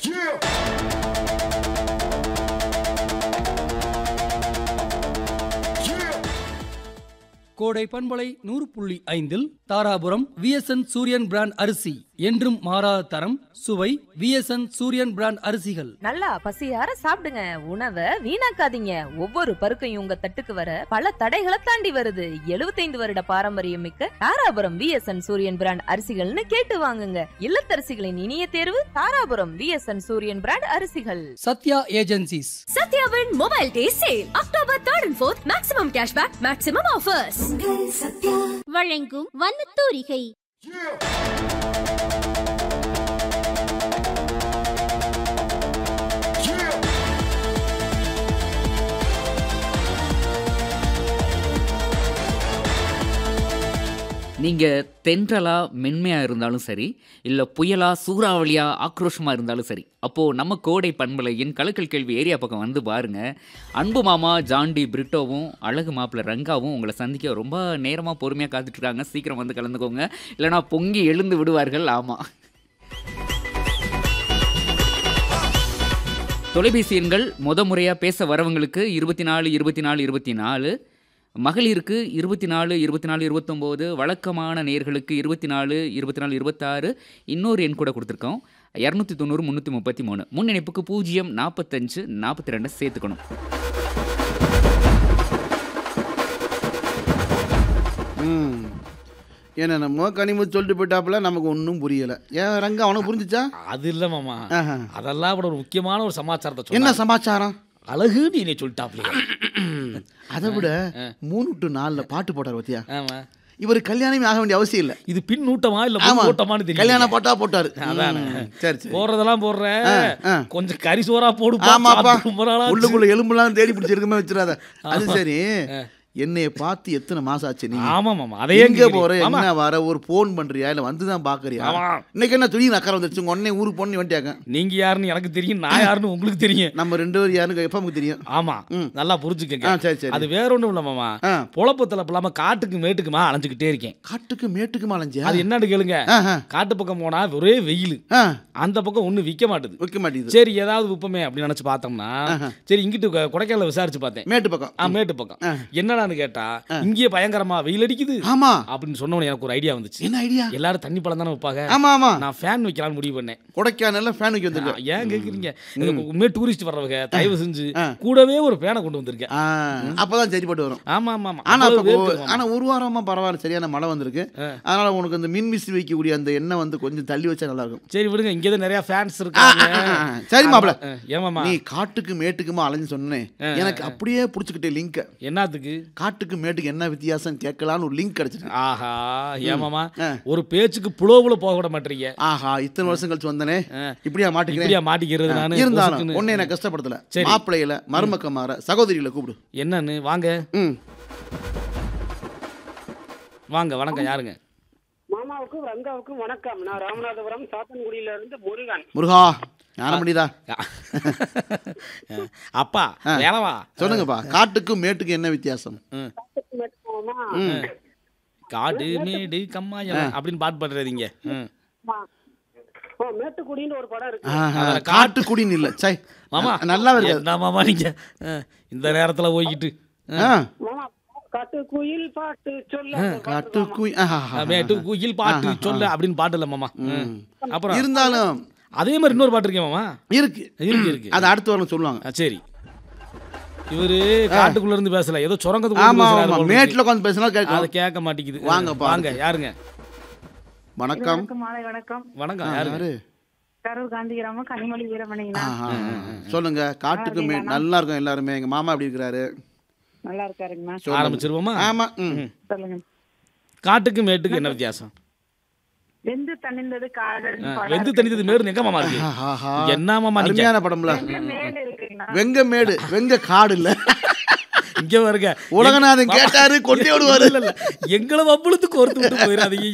கோடை பண்பலை நூறு புள்ளி ஐந்தில் தாராபுரம் விஎஸ்என் சூரியன் பிராண்ட் அரிசி என்றும் மாறாத தரம் சுவை விஎஸ்என் சூரியன் பிராண்ட் அரிசிகள் நல்லா பசியார சாப்பிடுங்க உணவை வீணாக்காதீங்க ஒவ்வொரு பருக்கையும் உங்க தட்டுக்கு வர பல தடைகளை தாண்டி வருது 75 வருட பாரம்பரியம் மிக்க தாராபுரம் விஎஸ்என் சூரியன் பிராண்ட் அரிசிகள்னு கேட்டு வாங்குங்க இல்லத்தரசிகளின் இனிய தேர்வு தாராபுரம் விஎஸ்என் சூரியன் பிராண்ட் அரிசிகள் சத்யா ஏஜென்சிஸ் சத்யாவின் mobile day sale October third and fourth maximum cashback maximum offers வழங்கும் வண்ணத்தூரிகை நீங்கள் தென்றலாக மென்மையாக இருந்தாலும் சரி இல்லை புயலாக சூறாவளியாக ஆக்ரோஷமாக இருந்தாலும் சரி அப்போது நம்ம கோடை பண்பலையின் கலக்கல் கேள்வி ஏரியா பக்கம் வந்து பாருங்க அன்பு மாமா ஜான்டி பிரிட்டோவும் அழகு மாப்பிள்ளை ரங்காவும் உங்களை சந்திக்க ரொம்ப நேரமாக பொறுமையாக காத்துட்ருக்காங்க சீக்கிரம் வந்து கலந்துக்கோங்க இல்லைனா பொங்கி எழுந்து விடுவார்கள் ஆமாம் தொலைபேசி எண்கள் முத முறையாக பேச வரவங்களுக்கு இருபத்தி நாலு இருபத்தி நாலு இருபத்தி நாலு மகளிருக்கு இருபத்தி நாலு இருபத்தி நாலு இருபத்தொம்போது வழக்கமான நேர்களுக்கு இருபத்தி நாலு இருபத்தி நாலு இருபத்தாறு இன்னொரு எண் கூட கொடுத்துருக்கோம் இரநூத்தி தொண்ணூறு முந்நூற்றி முப்பத்தி மூணு முன் இணைப்புக்கு பூஜ்ஜியம் நாற்பத்தஞ்சு நாற்பத்தி ரெண்டு சேர்த்துக்கணும் ம் என்னென்னமோ கனிமு சொல்லிட்டு போயிட்டாப்புல நமக்கு ஒன்றும் புரியலை ஏன் ரங்க அவனுக்கு புரிஞ்சுச்சா அது இல்ல மாமா ஆஹா. அதெல்லாம் கூட ஒரு முக்கியமான ஒரு சமாச்சாரத்தை என்ன சொன்ன சமாச்சாரம் அழகுன்னு என்னை சொல்லிட்டாப்லையே அதை விட மூணு டு நாலில் பாட்டு போட்டார் பத்தியா ஆமா இவர் கல்யாணமே ஆக வேண்டிய அவசியம் இல்லை இது பின் ஊட்டமா இல்ல ஆமா முன் ஊட்டமான்னு தெரியல கல்யாணம் போட்டா போட்டாரு அதானே. ம், சரி சரி போடுறதெல்லாம் போடுற ஆ, ஆ. கொஞ்சம் கறி சோறா போடு ஆமாப்பா ரொம்ப நாளா ஆச்சு. உள்ளுக்குள்ள எலும்புலாம் தேடி பிடிச்சிருக்கமே வச்சிடாத அது சரி என்னைய பார்த்து எத்தனை மாசம் ஆச்சு நீ ஆமா மாமா அதே எங்க போற என்ன வர ஒரு போன் பண்றியா இல்ல வந்து தான் பாக்குறியா ஆமா. இன்னைக்கு என்ன துணி நக்கற வந்துருச்சு உங்க உடனே ஊருக்கு பொண்ணு வந்துட்டாங்க நீங்க யாருன்னு எனக்கு தெரியும் நான் யாருன்னு உங்களுக்கு தெரியும் நம்ம ரெண்டு பேரும் யாருன்னு எப்ப நமக்கு தெரியும் ஆமா ம். நல்லா ஆ புரிஞ்சுக்கங்க சரி சரி அது வேற ஒண்ணும் இல்ல மாமா ஆ. பொழப்பத்துல இல்லாம காட்டுக்கு மேட்டுக்குமா அலைஞ்சுக்கிட்டே இருக்கேன் காட்டுக்கு மேட்டுக்கு மாலஞ்சியா அது என்னன்னு கேளுங்க ஆஹா. காட்டு பக்கம் போனா ஒரே வெயில் ஆ அந்த பக்கம் ஒண்ணு விக்க மாட்டுது வைக்க மாட்டேங்குது சரி ஏதாவது விப்பமே அப்படின்னு நினைச்சு பார்த்தோம்னா சரி இங்கிட்டு கொ- கொடைக்கானல விசாரிச்சு பார்த்தேன் மேட்டு பக்கம் ஆ மேட்டு பக்கம் என்னடான்னு கேட்டா இங்கேயே பயங்கரமா வெயில் அடிக்குது ஆமா அப்படின்னு சொன்னவன எனக்கு ஒரு ஐடியா வந்துச்சு என்ன ஐடியா எல்லாரும் தண்ணி பழம் தானே வைப்பாங்க ஆமா ஆமா நான் ஃபேன் வைக்கலாம்னு முடிவு பண்ணேன் கொடைக்கானல்ல ஃபேன் வைக்க ஆ, வந்திருக்க ஏன் கேக்குறீங்க உண்மையே டூரிஸ்ட் வர்றவங்க தயவு செஞ்சு ஆ. கூடவே ஒரு ஃபேனை கொண்டு வந்திருக்கேன் ஆ, அப்பதான் சரிப்பட்டு வரும் ஆமா ஆமா ஆமா ஆனா அவ்வளவு இப்ப வேர்க்குது மாமா. ஆனா ஒரு வாரமா பரவாயில்ல சரியான மழை வந்திருக்கு அதனால உனக்கு அந்த மின் விசிறி வைக்கக்கூடிய அந்த எண்ணெய் வந்து கொஞ்சம் தள்ளி வச்சா நல்லா இருக்கும் சரி விடுங்க இங்கே தான் நிறைய ஃபேன்ஸ் இருக்காங்க சரி மாப்பிள ஆ, ஏமாமா நீ காட்டுக்கு மேட்டுக்குமா அலைஞ்சு சொன்னேன் எனக்கு அப்படியே புடிச்சுக்கிட்டே லிங்க் என்னத்துக்கு காட்டுக்கு மேட்டுக்கு என்ன வித்தியாசம் கேட்கலான்னு ஒரு லிங்க் கிடைச்சிருக்கு ஆஹா ஏமாமா ஆ. ஒரு பேச்சுக்கு புலோவுல போக விட மாட்டீங்க ஆஹா இத்தனை வருஷம் கழிச்சு வந்தனே ஆ. இப்படியா மாட்டிக்கிறேன் இப்படியா மாட்டிக்கிறது நானு இருந்தாலும் பொசுக்குன்னு. உன்னை என்ன கஷ்டப்படுத்தல சரி. மாப்பிள்ளையில மருமக்கமார சகோதரிகளை கூப்பிடு என்னன்னு வாங்க ம் வாங்க வணக்கம் யாருங்க மாமாவுக்கும் ரங்காவுக்கும் வணக்கம் நான் ராமநாதபுரம் சாத்தன்குடியில இருந்து முருகன் முருகா ஞானம் பண்ணிதா அப்பா வேணவா சொல்லுங்கப்பா காட்டுக்கும் மேட்டுக்கும் என்ன வித்தியாசம் மாமா காடு மேடு கம்மாயம் அப்படின்னு பாட்டு பாடுறீங்க ம். ஓ, மேட்டுக்குடின்னு ஒரு படம் இருக்கு ஆஹா, அதுல காட்டுக்குடின்னு இல்ல சை மாமா நல்லா இருக்கு என்ன மாமா நீங்க ஆ, இந்த நேரத்துல போய்கிட்டு ஆ, மாமா காட்டு குயில் பாட்டு சொல்ல காட்டுக்குய் ஆஹா, ஆஹா. மேட்டு குயில் பாட்டு சொல்ல அப்படின்னு பாட்டு இல்ல மாமா ம். அப்புறம் இருந்தாலும் அதே மாதிரி இன்னொரு பாட்டு இருக்கே மாமா இருக்கு இருக்கு இருக்கு அது அடுத்த வாரம் சொல்லுவாங்க ஆ, சரி இவரு காட்டுக்குள்ள இருந்து பேசல ஏதோ ஆமா சுரங்கத்துக்குள்ள ஆமா பேசுறாரு மேட்ல உட்காந்து பேசினா அதை கேட்கும் கேட்க மாட்டேங்குது வாங்கப்பா. வாங்க யாருங்க வணக்கம் மாலை வணக்கம் வணக்கம் யாருங்க யாரு கரூர் காந்திகிராமம் கனிமொழி வீரமணிங்கண்ணா ஆஹா, சொல்லுங்க காட்டுக்கு மே நல்லா இருக்கும் எல்லாருமே எங்க மாமா எப்படி இருக்கிறாரு நல்லா இருக்காருங்கண்ணா சொல்லுங்க. ஆரம்பிச்சிருவோமா ஆமா ம். சொல்லுங்க காட்டுக்கு மேட்டுக்கு என்ன வித்தியாசம் வெந்து தணிந்தது காதல் ஆ, வெந்து தனித்தது மேடு எங்க மாமா இருக்கு ஆஹா. என்ன மாமா நீங்க அருமையான படம்ல மேடு இருக்குங்கண்ணா வெங்க மேடு வெங்க காடு இல்ல இங்க வருங்க உலகநாதன் கேட்டாரு கொண்டே விடுவாரு இல்ல இல்ல எங்களை வம்பளுத்து கோர்த்து விட்டு போயிடாதீங்க